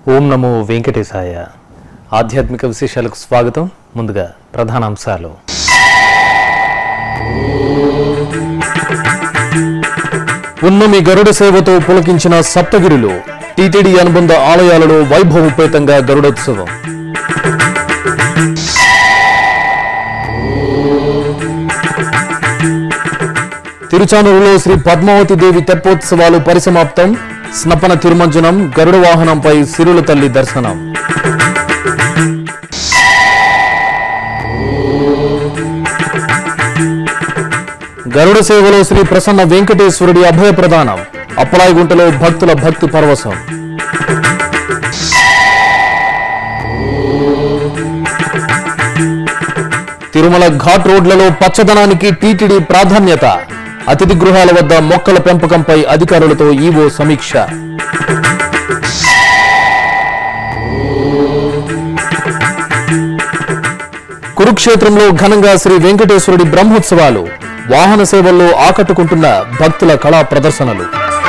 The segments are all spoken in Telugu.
ఓం నమో వెంకటేశాయ ఆధ్యాత్మిక విశేషాలకు స్వాగతం ముందుగా ప్రధాన అంశాలు పున్నమి గరుడ సేవతో పులకించిన సప్తగిరులు టీటీడీ అనుబంధ ఆలయాలలో వైభవోపేతంగా గరుడోత్సవం తిరుచానూరులో శ్రీ పద్మావతి దేవి తెప్పోత్సవాలు పరిసమాప్తం స్నపన తిరుమంజనం గరుడ వాహనంపై సిరుల తల్లి దర్శనం గరుడ సేవలో శ్రీ ప్రసన్న వెంకటేశ్వరుడి అభయ ప్రదానం అప్పలాయిగుంటలో భక్తుల భక్తి పరవశం తిరుమల ఘాట్ రోడ్లలో పచ్చదనానికి టీటీడీ ప్రాధాన్యత అతిథి గృహాల వద్ద మొక్కల పెంపకంపై అధికారులతో ఈవో సమీక్ష కురుక్షేత్రంలో ఘనంగా శ్రీ వెంకటేశ్వరుడి బ్రహ్మోత్సవాలు వాహన సేవల్లో ఆకట్టుకుంటున్న భక్తుల కళా ప్రదర్శనలు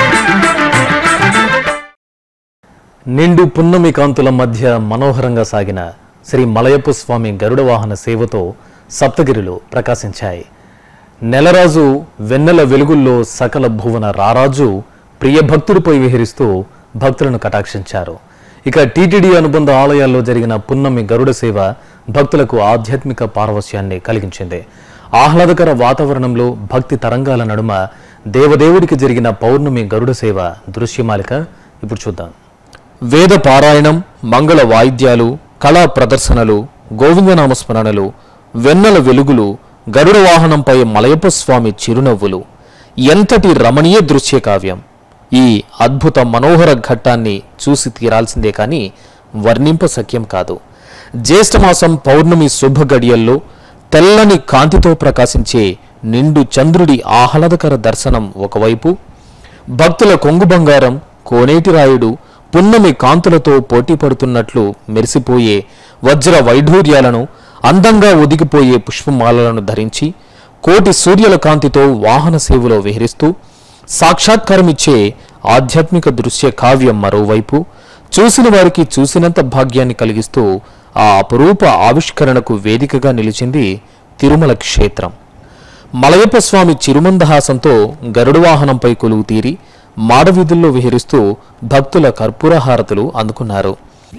నిండు పున్నమి కాంతుల మధ్య మనోహరంగా సాగిన శ్రీ మలయప్ప స్వామి గరుడ వాహన సేవతో సప్తగిరిలు ప్రకాశించాయి నెలరాజు వెన్నెల వెలుగుల్లో సకల భువన రారాజు ప్రియ భక్తుడిపై విహరిస్తూ భక్తులను కటాక్షించారు ఇక టీటీడీ అనుబంధ ఆలయాల్లో జరిగిన పున్నమి గరుడ సేవ భక్తులకు ఆధ్యాత్మిక పారవస్యాన్ని కలిగించింది ఆహ్లాదకర వాతావరణంలో భక్తి తరంగాల నడుమ దేవదేవుడికి జరిగిన పౌర్ణమి గరుడ సేవ దృశ్యమాలిక ఇప్పుడు చూద్దాం వేద పారాయణం మంగళ వాయిద్యాలు కళా ప్రదర్శనలు గోవిందనామ స్మరణలు వెన్నెల వెలుగులు గరుడ వాహనంపై మలయప్ప స్వామి చిరునవ్వులు ఎంతటి రమణీయ దృశ్య కావ్యం ఈ అద్భుత మనోహర ఘట్టాన్ని చూసి తీరాల్సిందే కానీ వర్ణింప సఖ్యం కాదు జ్యేష్ఠమాసం పౌర్ణమి శుభ గడియల్లో తెల్లని కాంతితో ప్రకాశించే నిండు చంద్రుడి ఆహ్లాదకర దర్శనం ఒకవైపు భక్తుల కొంగు బంగారం కోనేటి రాయుడు పున్నమి కాంతులతో పోటీ పడుతున్నట్లు మెరిసిపోయే వజ్ర వైఢూర్యాలను అందంగా ఒదిగిపోయే పుష్పమాలలను ధరించి కోటి సూర్యుల కాంతితో వాహన సేవలో విహరిస్తూ సాక్షాత్కారమిచ్చే ఆధ్యాత్మిక దృశ్య కావ్యం మరోవైపు చూసిన వారికి చూసినంత భాగ్యాన్ని కలిగిస్తూ ఆ అపురూప ఆవిష్కరణకు వేదికగా నిలిచింది తిరుమల క్షేత్రం మలయప్ప స్వామి చిరుమందహాసంతో గరుడు వాహనంపై కొలువు తీరి మాడవీధుల్లో విహరిస్తూ భక్తుల కర్పూర హారతులు అందుకున్నారు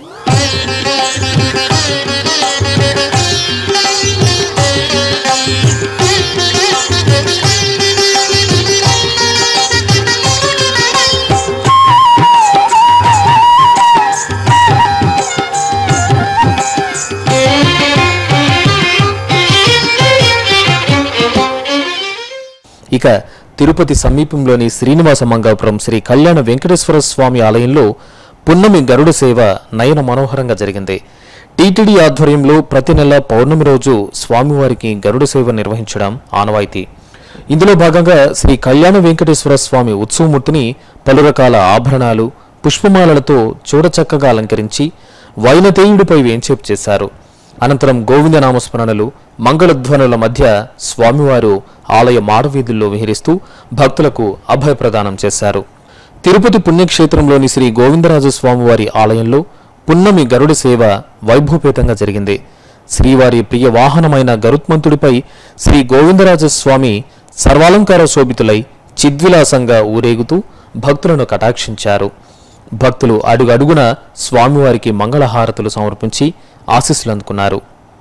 ఇక తిరుపతి సమీపంలోని శ్రీనివాస మంగాపురం శ్రీ కళ్యాణ వెంకటేశ్వర స్వామి ఆలయంలో పున్నమి గరుడ సేవ నయన మనోహరంగా జరిగింది టీటీడీ ఆధ్వర్యంలో ప్రతి నెల పౌర్ణమి రోజు స్వామివారికి గరుడ సేవ నిర్వహించడం ఆనవాయితీ ఇందులో భాగంగా శ్రీ కళ్యాణ వెంకటేశ్వర స్వామి ఉత్సవమూర్తిని పలు రకాల ఆభరణాలు పుష్పమాలలతో చూడచక్కగా అలంకరించి వైనతేయుడిపై వేంచేపు చేశారు అనంతరం గోవిందనామస్మరణలు మంగళధ్వనుల మధ్య స్వామివారు ఆలయ మాడవీధుల్లో విహరిస్తూ భక్తులకు అభయ ప్రదానం చేశారు తిరుపతి పుణ్యక్షేత్రంలోని శ్రీ గోవిందరాజ స్వామివారి ఆలయంలో పున్నమి గరుడ సేవ వైభవపేతంగా జరిగింది శ్రీవారి ప్రియ వాహనమైన గరుత్మంతుడిపై శ్రీ గోవిందరాజ స్వామి సర్వాలంకార శోభితులై చిద్విలాసంగా ఊరేగుతూ భక్తులను కటాక్షించారు భక్తులు అడుగడుగున స్వామివారికి మంగళహారతులు సమర్పించి ఆశీస్సులు అందుకున్నారు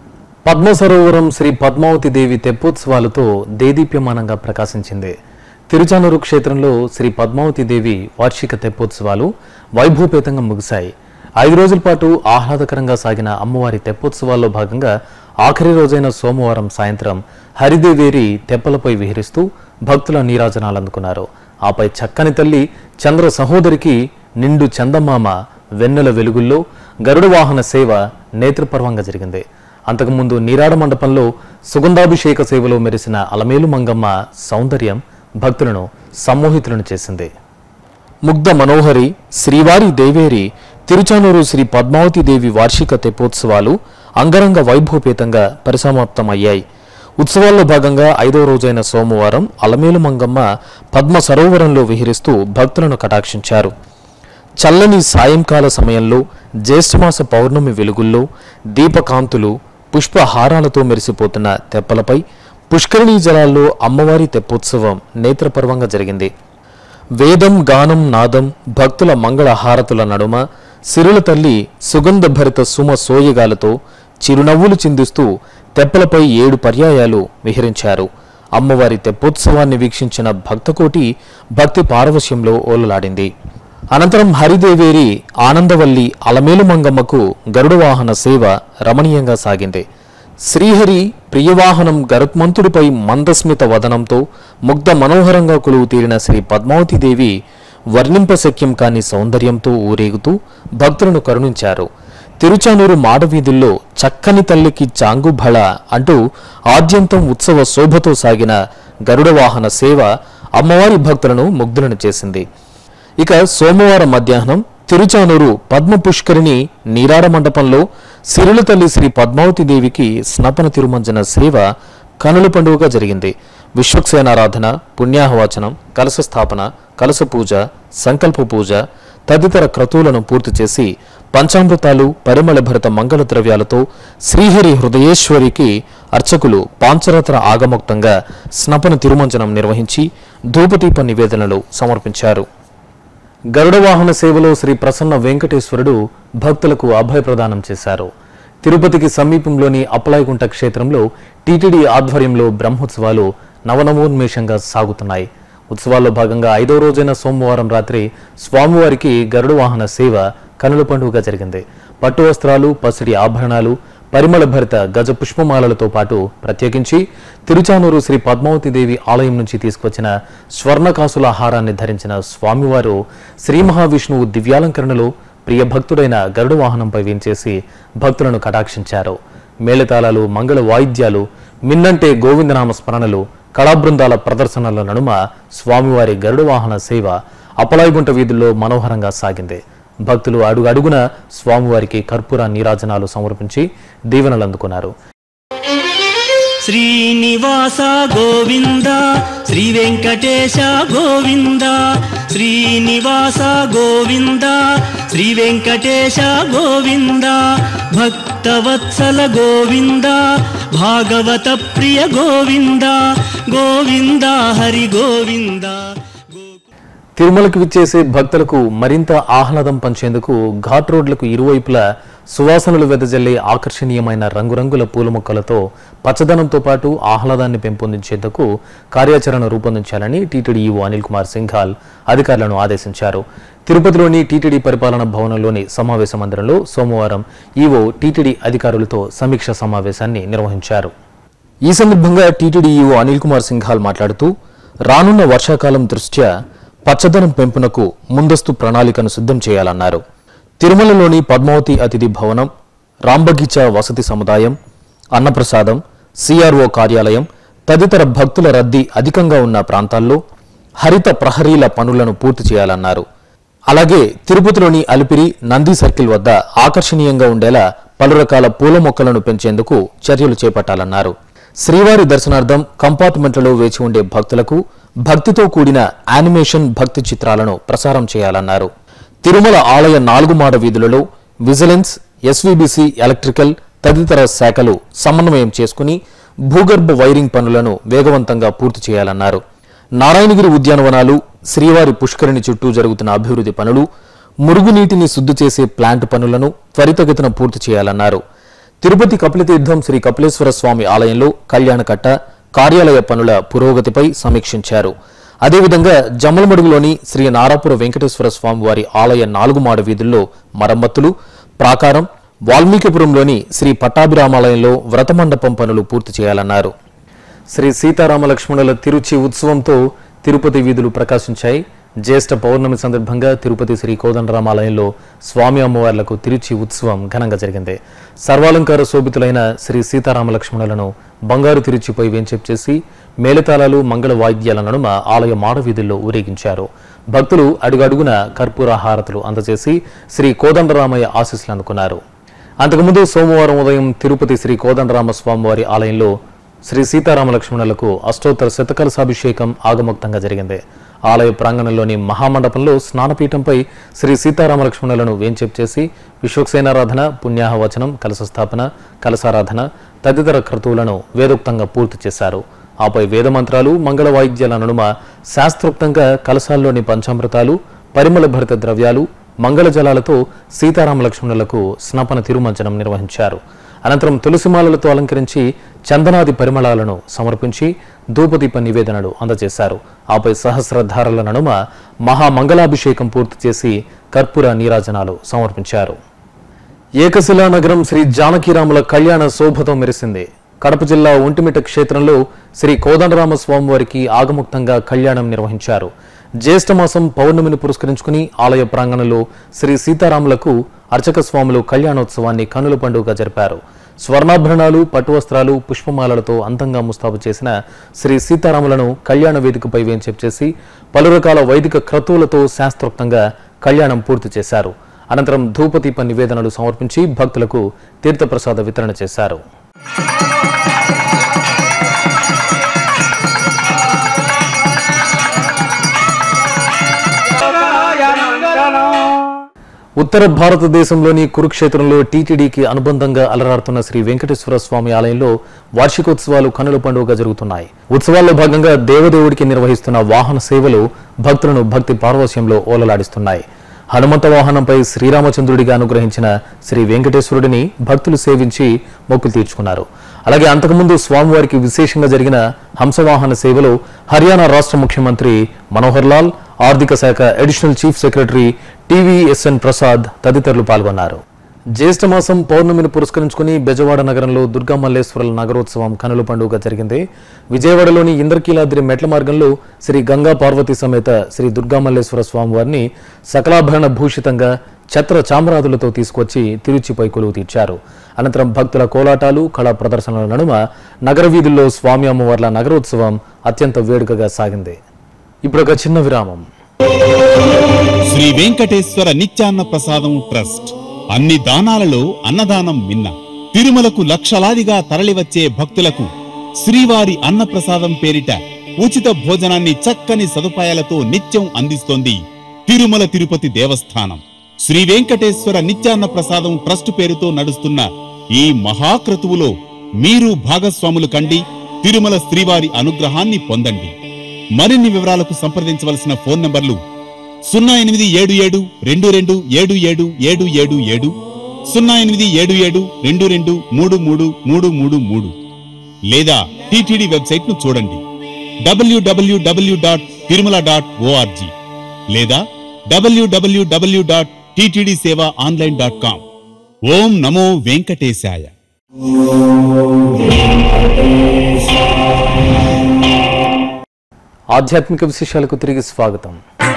పద్మసరోవరం శ్రీ పద్మావతి దేవి తెప్పోత్సవాలతో దేదీప్యమానంగా ప్రకాశించింది తిరుచానూరు క్షేత్రంలో శ్రీ పద్మావతి దేవి వార్షిక తెప్పోత్సవాలు వైభవపేతంగా ముగిశాయి ఐదు రోజుల పాటు ఆహ్లాదకరంగా సాగిన అమ్మవారి తెప్పోత్సవాల్లో భాగంగా ఆఖరి రోజైన సోమవారం సాయంత్రం హరిదేవేరి తెప్పలపై విహరిస్తూ భక్తుల నీరాజనాలు అందుకున్నారు ఆపై చక్కని తల్లి చంద్ర సహోదరికి నిండు చందమామ వెన్నెల వెలుగుల్లో గరుడ వాహన సేవ నేత్రపర్వంగా జరిగింది అంతకుముందు నీరాడ మండపంలో సుగంధాభిషేక సేవలో మెరిసిన అలమేలు మంగమ్మ సౌందర్యం భక్తులను సమ్మోహితులను చేసింది ముగ్ధ మనోహరి శ్రీవారి దేవేరి తిరుచానూరు శ్రీ పద్మావతి దేవి వార్షిక తెప్పోత్సవాలు అంగరంగ వైభవపేతంగా పరిసమాప్తమయ్యాయి ఉత్సవాల్లో భాగంగా ఐదవ రోజైన సోమవారం అలమేలు మంగమ్మ పద్మ సరోవరంలో విహరిస్తూ భక్తులను కటాక్షించారు చల్లని సాయంకాల సమయంలో జ్యేష్ఠమాస పౌర్ణమి వెలుగుల్లో దీపకాంతులు పుష్పహారాలతో మెరిసిపోతున్న తెప్పలపై పుష్కరిణీ జలాల్లో అమ్మవారి తెప్పోత్సవం నేత్రపర్వంగా జరిగింది వేదం గానం నాదం భక్తుల మంగళ హారతుల నడుమ సిరుల తల్లి సుగంధభరిత సుమ సోయగాలతో చిరునవ్వులు చిందిస్తూ తెప్పలపై ఏడు పర్యాయాలు విహరించారు అమ్మవారి తెప్పోత్సవాన్ని వీక్షించిన భక్తకోటి భక్తి పారవశ్యంలో ఓలలాడింది అనంతరం హరిదేవేరి ఆనందవల్లి అలమేలు మంగమ్మకు గరుడ వాహన సేవ రమణీయంగా సాగింది శ్రీహరి ప్రియవాహనం గరుత్మంతుడిపై మందస్మిత వదనంతో ముగ్ధ మనోహరంగా కొలువు తీరిన శ్రీ పద్మావతీదేవి వర్ణింపశక్యం కాని సౌందర్యంతో ఊరేగుతూ భక్తులను కరుణించారు తిరుచానూరు మాడవీధుల్లో చక్కని తల్లికి చాంగుభళ అంటూ ఆద్యంతం ఉత్సవ శోభతో సాగిన గరుడ వాహన సేవ అమ్మవారి భక్తులను ముగ్ధులను చేసింది ఇక సోమవారం మధ్యాహ్నం తిరుచానూరు పద్మ పుష్కరిణి నీరాడ మండపంలో సిరుల తల్లి శ్రీ పద్మావతి దేవికి స్నపన తిరుమంజన సేవ కనుల పండుగగా జరిగింది విశ్వక్సేనారాధన పుణ్యాహవాచనం కలశ స్థాపన కలశ పూజ సంకల్ప పూజ తదితర క్రతువులను పూర్తి చేసి పంచామృతాలు పరిమళ భరిత మంగళ ద్రవ్యాలతో శ్రీహరి హృదయేశ్వరికి అర్చకులు పాంచరత్న ఆగమోక్తంగా స్నపన తిరుమంజనం నిర్వహించి ధూపదీప నివేదనలు సమర్పించారు గరుడ వాహన సేవలో శ్రీ ప్రసన్న వెంకటేశ్వరుడు భక్తులకు అభయ ప్రదానం చేశారు తిరుపతికి సమీపంలోని అప్పలాయకుంట క్షేత్రంలో టీటీడీ ఆధ్వర్యంలో బ్రహ్మోత్సవాలు నవనవోన్మేషంగా సాగుతున్నాయి ఉత్సవాల్లో భాగంగా ఐదో రోజైన సోమవారం రాత్రి స్వామివారికి గరుడ వాహన సేవ కనుల పండుగగా జరిగింది పట్టు వస్త్రాలు పసిడి ఆభరణాలు పరిమళ భరిత గజ పుష్పమాలలతో పాటు ప్రత్యేకించి తిరుచానూరు శ్రీ పద్మావతి దేవి ఆలయం నుంచి తీసుకొచ్చిన స్వర్ణకాసుల హారాన్ని ధరించిన స్వామివారు శ్రీ మహావిష్ణువు దివ్యాలంకరణలో ప్రియ భక్తుడైన గరుడ వాహనంపై వేంచేసి భక్తులను కటాక్షించారు మేళతాళాలు మంగళ వాయిద్యాలు మిన్నంటే గోవిందనామ స్మరణలు కళాబృందాల ప్రదర్శనల నడుమ స్వామివారి గరుడ వాహన సేవ అప్పలాయిగుంట వీధుల్లో మనోహరంగా సాగింది భక్తులు అడుగు అడుగున స్వామివారికి కర్పూర నీరాజనాలు సమర్పించి దీవెనలు అందుకున్నారు శ్రీనివాస గోవింద శ్రీ వెంకటేశ గోవింద శ్రీనివాస గోవింద శ్రీ వెంకటేశ గోవింద భక్తవత్సల గోవింద భాగవత ప్రియ గోవింద గోవింద హరి గోవింద తిరుమలకు విచ్చేసే భక్తులకు మరింత ఆహ్లాదం పంచేందుకు ఘాట్ రోడ్లకు ఇరువైపులా సువాసనలు వెదజల్లే ఆకర్షణీయమైన రంగురంగుల పూల మొక్కలతో పచ్చదనంతో పాటు ఆహ్లాదాన్ని పెంపొందించేందుకు కార్యాచరణ రూపొందించాలని టీటీడీ ఈవో అనిల్ కుమార్ సింఘాల్ అధికారులను ఆదేశించారు తిరుపతిలోని టీటీడీ పరిపాలన భవనంలోని సమావేశ మందిరంలో సోమవారం ఈవో టీటీడీ అధికారులతో సమీక్ష సమావేశాన్ని నిర్వహించారు ఈ సందర్భంగా టీటీడీ ఈవో అనిల్ కుమార్ సింఘాల్ మాట్లాడుతూ రానున్న వర్షాకాలం దృష్ట్యా పచ్చదనం పెంపునకు ముందస్తు ప్రణాళికను సిద్ధం చేయాలన్నారు తిరుమలలోని పద్మావతి అతిథి భవనం రాంబగీచా వసతి సముదాయం అన్నప్రసాదం సిఆర్ఓ కార్యాలయం తదితర భక్తుల రద్దీ అధికంగా ఉన్న ప్రాంతాల్లో హరిత ప్రహరీల పనులను పూర్తి చేయాలన్నారు అలాగే తిరుపతిలోని అలిపిరి నంది సర్కిల్ వద్ద ఆకర్షణీయంగా ఉండేలా పలు రకాల పూల మొక్కలను పెంచేందుకు చర్యలు చేపట్టాలన్నారు శ్రీవారి దర్శనార్థం కంపార్ట్మెంట్లలో వేచి ఉండే భక్తులకు భక్తితో కూడిన యానిమేషన్ భక్తి చిత్రాలను ప్రసారం చేయాలన్నారు తిరుమల ఆలయ నాలుగు మాడ వీధులలో విజిలెన్స్ ఎస్వీబీసీ ఎలక్ట్రికల్ తదితర శాఖలు సమన్వయం చేసుకుని భూగర్భ వైరింగ్ పనులను వేగవంతంగా పూర్తి చేయాలన్నారు నారాయణగిరి ఉద్యానవనాలు శ్రీవారి పుష్కరిణి చుట్టూ జరుగుతున్న అభివృద్ధి పనులు మురుగునీటిని శుద్ధి చేసే ప్లాంట్ పనులను త్వరితగతిన పూర్తి చేయాలన్నారు తిరుపతి కపిలతీర్థం శ్రీ కపిలేశ్వర స్వామి ఆలయంలో కళ్యాణకట్ట కార్యాలయ పనుల పురోగతిపై సమీక్షించారు అదేవిధంగా జమ్మలమడుగులోని శ్రీ నారాపుర వెంకటేశ్వర స్వామి వారి ఆలయ నాలుగు మాడ వీధుల్లో మరమ్మతులు ప్రాకారం వాల్మీకిపురంలోని శ్రీ పట్టాభిరామాలయంలో వ్రతమండపం పనులు పూర్తి చేయాలన్నారు శ్రీ సీతారామ లక్ష్మణుల తిరుచి ఉత్సవంతో తిరుపతి వీధులు ప్రకాశించాయి జ్యేష్ఠ పౌర్ణమి సందర్భంగా తిరుపతి శ్రీ కోదండరామాలయంలో స్వామి అమ్మవార్లకు తిరుచి ఉత్సవం ఘనంగా జరిగింది సర్వాలంకార శోభితులైన శ్రీ సీతారామ లక్ష్మణులను బంగారు తిరుచిపై వేంచేపు చేసి మేళతాళాలు మంగళ వాయిద్యాల నడుమ ఆలయ మాడవీధుల్లో ఊరేగించారు భక్తులు అడుగడుగున కర్పూర హారతులు అందజేసి శ్రీ కోదండరామయ్య ఆశీస్సులు అందుకున్నారు అంతకుముందు సోమవారం ఉదయం తిరుపతి శ్రీ కోదండరామ స్వామివారి ఆలయంలో శ్రీ సీతారామ లక్ష్మణులకు అష్టోత్తర శతకలసాభిషేకం ఆగమోక్తంగా జరిగింది ఆలయ ప్రాంగణంలోని మహామండపంలో స్నానపీఠంపై శ్రీ సీతారామలక్ష్మణులను వేంచేపు చేసి విశ్వక్సేనారాధన పుణ్యాహవచనం కలశ స్థాపన కలశారాధన తదితర క్రతువులను వేదోక్తంగా పూర్తి చేశారు ఆపై వేదమంత్రాలు మంగళ వాయిద్యాల నడుమ శాస్త్రోక్తంగా కలశాల్లోని పంచామృతాలు పరిమళ భరిత ద్రవ్యాలు మంగళ జలాలతో సీతారామ లక్ష్మణులకు స్నపన తిరుమంచనం నిర్వహించారు అనంతరం తులసిమాలలతో అలంకరించి చందనాది పరిమళాలను సమర్పించి ధూపదీప నివేదనలు అందజేశారు ఆపై సహస్రధారల నడుమ మహామంగళాభిషేకం పూర్తి చేసి కర్పూర నీరాజనాలు సమర్పించారు ఏకశిలా నగరం శ్రీ జానకీరాముల కళ్యాణ శోభతో మెరిసింది కడప జిల్లా ఒంటిమిట క్షేత్రంలో శ్రీ కోదండరామ స్వామివారికి ఆగముక్తంగా కళ్యాణం నిర్వహించారు జ్యేష్ఠమాసం పౌర్ణమిని పురస్కరించుకుని ఆలయ ప్రాంగణంలో శ్రీ సీతారాములకు అర్చక స్వాములు కళ్యాణోత్సవాన్ని కనుల పండుగగా జరిపారు స్వర్ణాభరణాలు పట్టు వస్త్రాలు పుష్పమాలలతో అందంగా ముస్తాబు చేసిన శ్రీ సీతారాములను కళ్యాణ వేదికపై వేంచేపు చేసి పలు రకాల వైదిక క్రతువులతో శాస్త్రోక్తంగా కళ్యాణం పూర్తి చేశారు అనంతరం ధూపదీప నివేదనలు సమర్పించి భక్తులకు తీర్థప్రసాద వితరణ చేశారు ఉత్తర భారతదేశంలోని కురుక్షేత్రంలో టీటీడీకి అనుబంధంగా అలరాడుతున్న శ్రీ వెంకటేశ్వర స్వామి ఆలయంలో వార్షికోత్సవాలు కనుల పండుగగా జరుగుతున్నాయి ఉత్సవాల్లో భాగంగా దేవదేవుడికి నిర్వహిస్తున్న వాహన సేవలు భక్తులను భక్తి పార్వశ్యంలో ఓలలాడిస్తున్నాయి హనుమంత వాహనంపై శ్రీరామచంద్రుడిగా అనుగ్రహించిన శ్రీ వెంకటేశ్వరుడిని భక్తులు సేవించి మొక్కులు తీర్చుకున్నారు అలాగే అంతకుముందు స్వామివారికి విశేషంగా జరిగిన హంసవాహన సేవలో హర్యానా రాష్ట్ర ముఖ్యమంత్రి మనోహర్ లాల్ ఆర్థిక శాఖ additional chief secretary TVSN Prasad తదితరులు పాల్గొన్నారు జ్యేష్ఠమాసం పౌర్ణమిని పురస్కరించుకుని బెజవాడ నగరంలో దుర్గా మల్లేశ్వరుల నగరోత్సవం కనుల పండుగ జరిగింది విజయవాడలోని ఇంద్రకీలాద్రి మెట్ల మార్గంలో శ్రీ గంగా పార్వతి సమేత శ్రీ దుర్గా మల్లేశ్వర స్వామివారిని సకలాభరణ భూషితంగా ఛత్ర చామరాదులతో తీసుకొచ్చి తిరుచిపై కొలువు తీర్చారు అనంతరం భక్తుల కోలాటాలు కళా ప్రదర్శనల నడుమ నగర వీధుల్లో స్వామి అమ్మవార్ల నగరోత్సవం అత్యంత వేడుకగా సాగింది ఇప్పుడు ఒక చిన్న విరామం శ్రీ వెంకటేశ్వర నిత్యాన్న ప్రసాదం ట్రస్ట్ అన్ని దానాలలో అన్నదానం మిన్న తిరుమలకు లక్షలాదిగా తరలివచ్చే భక్తులకు శ్రీవారి అన్నప్రసాదం పేరిట ఉచిత భోజనాన్ని చక్కని సదుపాయాలతో నిత్యం అందిస్తోంది తిరుమల తిరుపతి దేవస్థానం శ్రీ వెంకటేశ్వర నిత్యాన్న ప్రసాదం ట్రస్ట్ పేరుతో నడుస్తున్న ఈ మహాక్రతువులో మీరు భాగస్వాములు కండి తిరుమల శ్రీవారి అనుగ్రహాన్ని పొందండి మరిన్ని వివరాలకు సంప్రదించవలసిన ఫోన్ నంబర్లు సున్నా ఎనిమిది ఏడు ఏడు రెండు రెండు ఏడు ఏడు ఏడు ఏడు ఏడు సున్నా ఎనిమిది ఏడు ఏడు రెండు రెండు మూడు మూడు మూడు మూడు మూడు లేదా టిటిడి వెబ్సైట్ ను చూడండి WWW dot Tirumala dot ORG లేదా WWW dot TTD seva online dot com ఓం నమో వెంకటేశాయ ఆధ్యాత్మిక విశేషాలకు తిరిగి స్వాగతం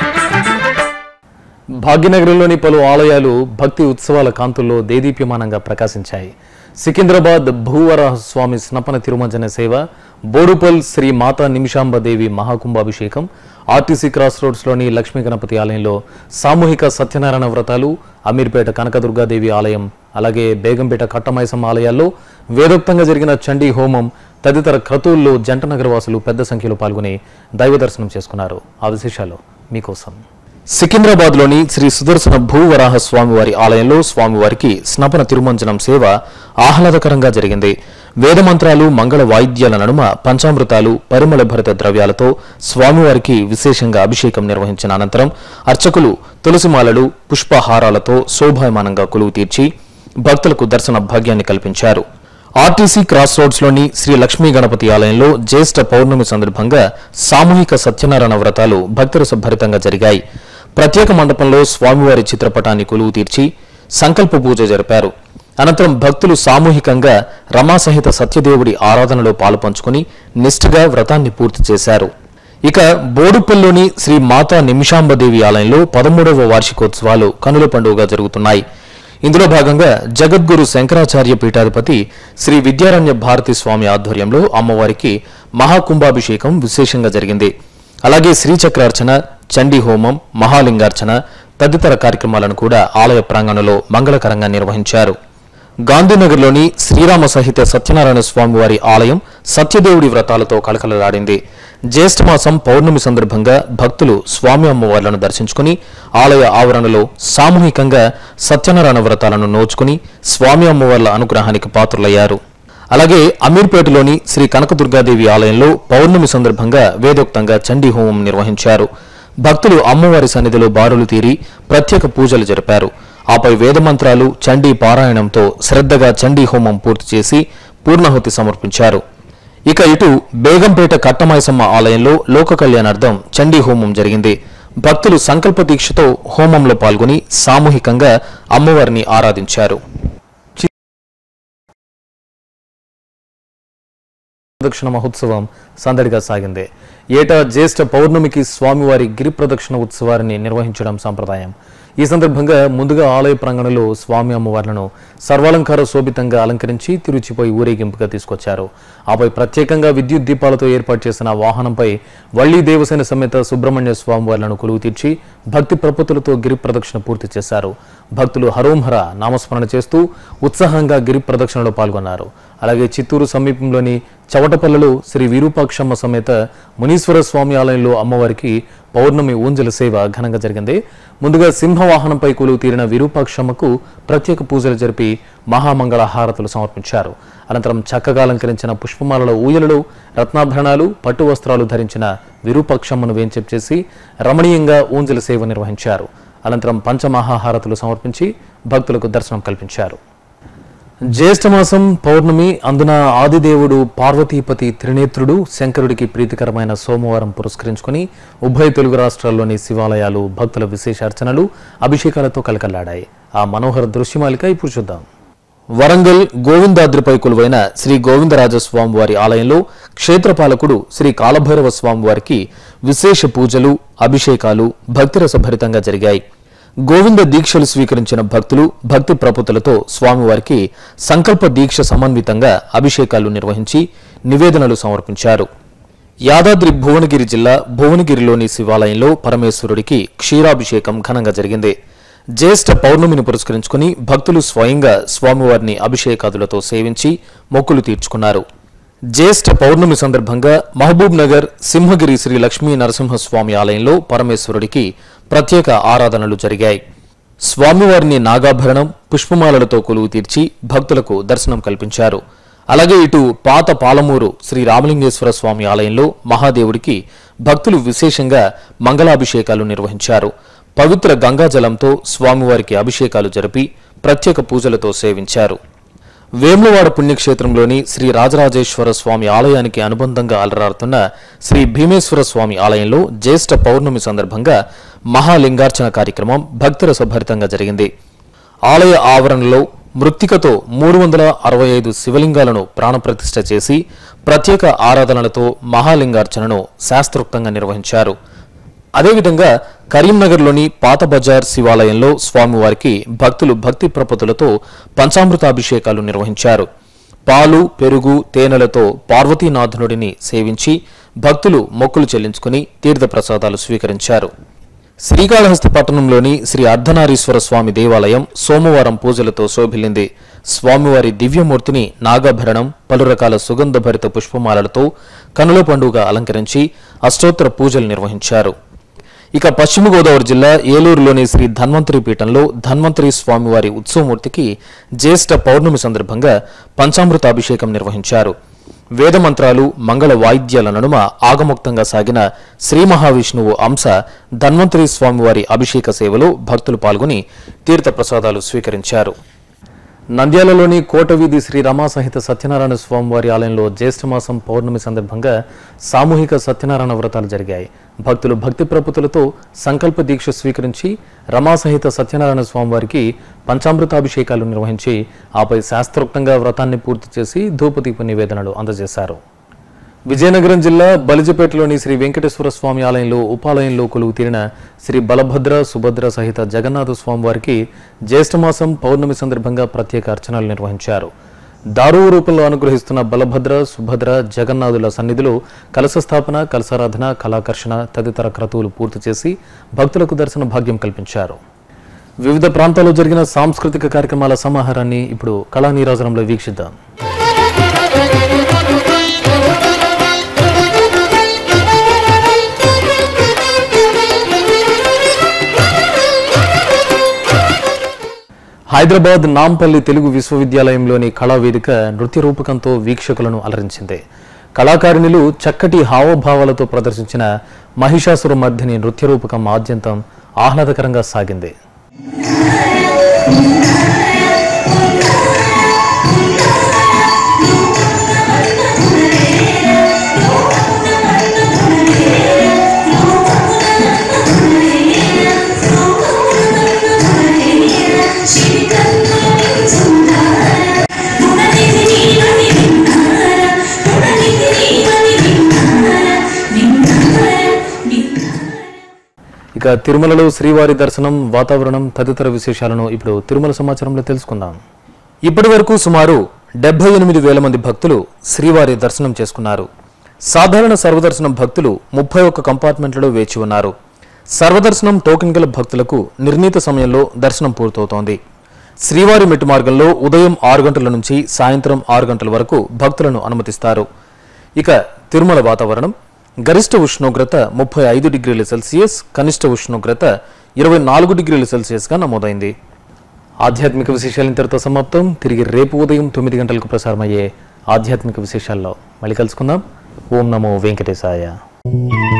భాగ్యనగరంలోని పలు ఆలయాలు భక్తి ఉత్సవాల కాంతుల్లో దేదీప్యమానంగా ప్రకాశించాయి సికింద్రాబాద్ భూవరాహ స్వామి స్నపన తిరుమంజన సేవ బోడుపల్ శ్రీ మాతా నిమిషాంబదేవి మహాకుంభాభిషేకం ఆర్టీసీ క్రాస్ రోడ్స్లోని లక్ష్మీ గణపతి ఆలయంలో సామూహిక సత్యనారాయణ వ్రతాలు అమీర్పేట కనకదుర్గాదేవి ఆలయం అలాగే బేగంపేట కట్టమైసమ్మ ఆలయాల్లో వేదోక్తంగా జరిగిన చండీ హోమం తదితర క్రతువుల్లో జంటనగర వాసులు పెద్ద సంఖ్యలో పాల్గొని దైవ దర్శనం చేసుకున్నారు ఆ విశేషాలు మీకోసం సికింద్రాబాద్లోని శ్రీ సుదర్శన భూవరాహ స్వామివారి ఆలయంలో స్వామివారికి స్నపన తిరుమంజనం సేవ ఆహ్లాదకరంగా జరిగింది వేదమంత్రాలు మంగళ వాయిద్యాల నడుమ పంచామృతాలు పరిమళ భరిత ద్రవ్యాలతో స్వామివారికి విశేషంగా అభిషేకం నిర్వహించిన అనంతరం అర్చకులు తులసిమాలలు పుష్పహారాలతో శోభాయమానంగా కొలువు తీర్చి భక్తులకు దర్శన భాగ్యాన్ని కల్పించారు ఆర్టీసీ క్రాస్ రోడ్స్ లోని శ్రీ లక్ష్మీ గణపతి ఆలయంలో జ్యేష్ఠ పౌర్ణమి సందర్భంగా సామూహిక సత్యనారాయణ వ్రతాలు భక్తురస భరితంగా జరిగాయి ప్రత్యేక మండపంలో స్వామివారి చిత్రపటాన్ని కొలువు తీర్చి సంకల్ప పూజ జరిపారు అనంతరం భక్తులు సామూహికంగా రమాసహిత సత్యదేవుడి ఆరాధనలో పాలుపంచుకుని నిష్ఠగా వ్రతాన్ని పూర్తి చేశారు ఇక బోడుపల్లిలోని శ్రీ మాతా నిమిషాంబదేవి ఆలయంలో పదమూడవ వార్షికోత్సవాలు కనుల పండుగగా జరుగుతున్నాయి ఇందులో భాగంగా జగద్గురు శంకరాచార్య పీఠాధిపతి శ్రీ విద్యారణ్య భారతి స్వామి ఆధ్వర్యంలో అమ్మవారికి మహాకుంభాభిషేకం విశేషంగా జరిగింది అలాగే శ్రీచక్రార్చన చండీ హోమం మహాలింగార్చన తదితర కార్యక్రమాలను కూడా ఆలయ ప్రాంగణంలో మంగళకరంగా నిర్వహించారు గాంధీనగర్లోని శ్రీరామ సహిత సత్యనారాయణ స్వామి వారి ఆలయం సత్యదేవుడి వ్రతాలతో కలకలలాడింది జ్యేష్ఠమాసం పౌర్ణమి సందర్భంగా భక్తులు స్వామి అమ్మవార్లను దర్శించుకుని ఆలయ ఆవరణలో సామూహికంగా సత్యనారాయణ వ్రతాలను నోచుకుని స్వామి అమ్మవార్ల అనుగ్రహానికి పాత్రులయ్యారు అలాగే అమీర్పేటలోని శ్రీ కనకదుర్గాదేవి ఆలయంలో పౌర్ణమి సందర్భంగా వేదోక్తంగా చండీ హోమం నిర్వహించారు భక్తులు అమ్మవారి సన్నిధిలో బారులు తీరి ప్రత్యేక పూజలు జరిపారు ఆపై వేదమంత్రాలు చండీ పారాయణంతో శ్రద్ధగా చండీ హోమం పూర్తి చేసి పూర్ణాహుతి సమర్పించారు ఇక ఇటు బేగంపేట కట్టమాయసమ్మ ఆలయంలో లోక కళ్యాణార్థం చండీ హోమం జరిగింది భక్తులు సంకల్ప దీక్షతో హోమంలో పాల్గొని సామూహికంగా అమ్మవారిని ఆరాధించారు ప్రదక్షిణ మహోత్సవం సందడిగా సాగింది ఏటా జ్యేష్ఠ పౌర్ణమికి స్వామివారి గిరి ప్రదక్షిణ ఉత్సవాన్ని నిర్వహించడం సంప్రదాయం ఈ సందర్భంగా ముందుగా ఆలయ ప్రాంగణంలో స్వామి అమ్మవార్లను సర్వాలంకార శోభితంగా అలంకరించి తిరుచిపోయి ఊరేగింపుగా తీసుకొచ్చారు ఆపై ప్రత్యేకంగా విద్యుత్ దీపాలతో ఏర్పాటు చేసిన వాహనంపై వள்ளీ దేవసేన సమేత సుబ్రహ్మణ్య స్వామి వార్లను కొలువు తీర్చి భక్తి ప్రపత్తులతో గిరి ప్రదక్షిణ పూర్తి చేశారు భక్తులు హరోంహర నామస్మరణ చేస్తూ ఉత్సాహంగా గిరి ప్రదక్షిణలో పాల్గొన్నారు అలాగే చిత్తూరు సమీపంలోని చవటపల్లిలో శ్రీ విరూపాక్షమ్మ సమేత మునీశ్వర స్వామి ఆలయంలో అమ్మవారికి పౌర్ణమి ఊంజల సేవ ఘనంగా జరిగింది ముందుగా సింహవాహనంపై కొలువు తీరిన విరూపాక్షమ్మకు ప్రత్యేక పూజలు జరిపి మహామంగళ హారతులు సమర్పించారు అనంతరం చక్కగా అలంకరించిన పుష్పమాలలో ఊయలలో రత్నాభరణాలు పట్టు వస్త్రాలు ధరించిన విరూపాక్షమ్మను వేంచెప్ చేసి రమణీయంగా ఊంజల సేవ నిర్వహించారు అనంతరం పంచమహాహారతులు సమర్పించి భక్తులకు దర్శనం కల్పించారు జ్యేష్ఠమాసం పౌర్ణమి అందున ఆదిదేవుడు పార్వతీపతి త్రినేత్రుడు శంకరుడికి ప్రీతికరమైన సోమవారం పురస్కరించుకుని ఉభయ తెలుగు రాష్ట్రాల్లోని శివాలయాలు భక్తుల విశేష అర్చనలు అభిషేకాలతో కలకల్లాడాయి ఆ మనోహర దృశ్యమాలిక ఇప్పుడు చూద్దాం వరంగల్ గోవిందాద్రిపై కొలువైన శ్రీ గోవిందరాజ స్వామి వారి ఆలయంలో క్షేత్రపాలకుడు శ్రీ కాలభైరవ స్వామి వారికి విశేష పూజలు అభిషేకాలు భక్తిరసభరితంగా జరిగాయి గోవింద దీక్షలు స్వీకరించిన భక్తులు భక్తి ప్రపుతులతో స్వామివారికి సంకల్ప దీక్ష సమన్వితంగా అభిషేకాలు నిర్వహించి నివేదనలు సమర్పించారు యాదాద్రి భువనగిరి జిల్లా భువనగిరిలోని శివాలయంలో పరమేశ్వరుడికి క్షీరాభిషేకం ఘనంగా జరిగింది జ్యేష్ఠ పౌర్ణమిని పురస్కరించుకుని భక్తులు స్వయంగా స్వామివారిని అభిషేకాదులతో సేవించి మొక్కులు తీర్చుకున్నారు జ్యేష్ఠ పౌర్ణమి సందర్భంగా మహబూబ్ నగర్ సింహగిరి శ్రీ లక్ష్మీ నరసింహస్వామి ఆలయంలో పరమేశ్వరుడికి ప్రత్యేక ఆరాధనలు జరిగాయి స్వామివారిని నాగాభరణం పుష్పమాలలతో కొలువు తీర్చి భక్తులకు దర్శనం కల్పించారు అలాగే ఇటు పాత పాలమూరు శ్రీ రామలింగేశ్వర స్వామి ఆలయంలో మహాదేవుడికి భక్తులు విశేషంగా మంగళాభిషేకాలు నిర్వహించారు పవిత్ర గంగాజలంతో స్వామివారికి అభిషేకాలు జరిపి ప్రత్యేక పూజలతో సేవించారు వేములవాడ పుణ్యక్షేత్రంలోని శ్రీ రాజరాజేశ్వర స్వామి ఆలయానికి అనుబంధంగా అలరారుతున్న శ్రీ భీమేశ్వర స్వామి ఆలయంలో జ్యేష్ఠ పౌర్ణమి సందర్భంగా మహాలింగార్చన కార్యక్రమం భక్తిరసభరితంగా జరిగింది ఆలయ ఆవరణలో మృత్తికతో మూడు వందల అరవై ఐదు శివలింగాలను ప్రాణప్రతిష్ఠ చేసి ప్రత్యేక ఆరాధనలతో మహాలింగార్చనను శాస్త్రోక్తంగా నిర్వహించారు అదేవిధంగా కరీంనగర్లోని పాత బజార్ శివాలయంలో స్వామివారికి భక్తులు భక్తి ప్రపతులతో పంచామృతాభిషేకాలు నిర్వహించారు పాలు పెరుగు తేనెలతో పార్వతీనాథునుడిని సేవించి భక్తులు మొక్కులు చెల్లించుకుని తీర్థప్రసాదాలు స్వీకరించారు శ్రీకాళహస్తి పట్టణంలోని శ్రీ అర్ధనారీశ్వర స్వామి దేవాలయం సోమవారం పూజలతో శోభిల్లింది స్వామివారి దివ్యమూర్తిని నాగాభరణం పలు రకాల సుగంధభరిత పుష్పమాలలతో కనుల పండుగ అలంకరించి అష్టోత్తర పూజలు నిర్వహించారు ఇక పశ్చిమ గోదావరి జిల్లా ఏలూరులోని శ్రీ ధన్వంతరి పీఠంలో ధన్వంతరి స్వామివారి ఉత్సవమూర్తికి జ్యేష్ఠ పౌర్ణమి సందర్భంగా పంచామృతాభిషేకం నిర్వహించారు వేదమంత్రాలు మంగళ వాయిద్యాల నడుమ ఆగముక్తంగా సాగిన శ్రీ మహావిష్ణువు అంశ ధన్వంతరి స్వామివారి అభిషేక సేవలో భక్తులు పాల్గొని తీర్థప్రసాదాలు స్వీకరించారు నంద్యాలలోని కోటవీధి శ్రీ రమా సహిత సత్యనారాయణ స్వామివారి ఆలయంలో జ్యేష్ఠమాసం పౌర్ణమి సందర్భంగా సామూహిక సత్యనారాయణ వ్రతాలు జరిగాయి భక్తులు భక్తి ప్రపుతులతో సంకల్ప దీక్ష స్వీకరించి రమా సహిత సత్యనారాయణ స్వామివారికి పంచామృతాభిషేకాలు నిర్వహించి ఆపై శాస్త్రోక్తంగా వ్రతాన్ని పూర్తి చేసి ధూపదీప నివేదనలు అందజేశారు విజయనగరం జిల్లా బలిజపేటలోని శ్రీ వెంకటేశ్వర స్వామి ఆలయంలో ఉపాలయంలో కొలువు తీరిన శ్రీ బలభద్ర సుభద్ర సహిత జగన్నాథ స్వామివారికి జ్యేష్ఠమాసం పౌర్ణమి సందర్భంగా ప్రత్యేక అర్చనలు నిర్వహించారు దారువు రూపంలో అనుగ్రహిస్తున్న బలభద్ర సుభద్ర జగన్నాథుల సన్నిధిలో కలశ స్థాపన కలశారాధన కళాకర్షణ తదితర క్రతువులు పూర్తి చేసి భక్తులకు దర్శన భాగ్యం కల్పించారు వివిధ ప్రాంతాల్లో జరిగిన సాంస్కృతిక కార్యక్రమాల సమాహారాన్ని ఇప్పుడు కళా నీరాజనంలో వీక్షిద్దాం హైదరాబాద్ నాంపల్లి తెలుగు విశ్వవిద్యాలయంలోని కళావేదిక నృత్య రూపకంతో వీక్షకులను అలరించింది కళాకారిణులు చక్కటి హావభావాలతో ప్రదర్శించిన మహిషాసుర మర్దిని నృత్య రూపకం ఆద్యంతం ఆహ్లాదకరంగా సాగింది ఇక తిరుమలలో శ్రీవారి దర్శనం వాతావరణం తదితర విశేషాలను ఇప్పుడు తిరుమల సమాచారంలో తెలుసుకుందాం ఇప్పటి వరకు సుమారు డెబ్బై ఎనిమిది వేల మంది భక్తులు శ్రీవారి దర్శనం చేసుకున్నారు సాధారణ సర్వదర్శనం భక్తులు ముప్పై ఒక్క కంపార్ట్మెంట్లలో వేచి ఉన్నారు సర్వదర్శనం టోకెన్ గల భక్తులకు నిర్ణీత సమయంలో దర్శనం పూర్తవుతోంది శ్రీవారి మెట్టు మార్గంలో ఉదయం ఆరు గంటల నుంచి సాయంత్రం ఆరు గంటల వరకు భక్తులను అనుమతిస్తారు ఇక తిరుమల వాతావరణం గరిష్ట ఉష్ణోగ్రత ముప్పై ఐదు డిగ్రీల సెల్సియస్ కనిష్ట ఉష్ణోగ్రత ఇరవై నాలుగు డిగ్రీల సెల్సియస్గా నమోదైంది ఆధ్యాత్మిక విశేషాలు ఇంతటితో సమాప్తం తిరిగి రేపు ఉదయం తొమ్మిది గంటలకు ప్రసారమయ్యే ఆధ్యాత్మిక విశేషాల్లో మళ్ళీ కలుసుకుందాం ఓం నమో వెంకటేశాయ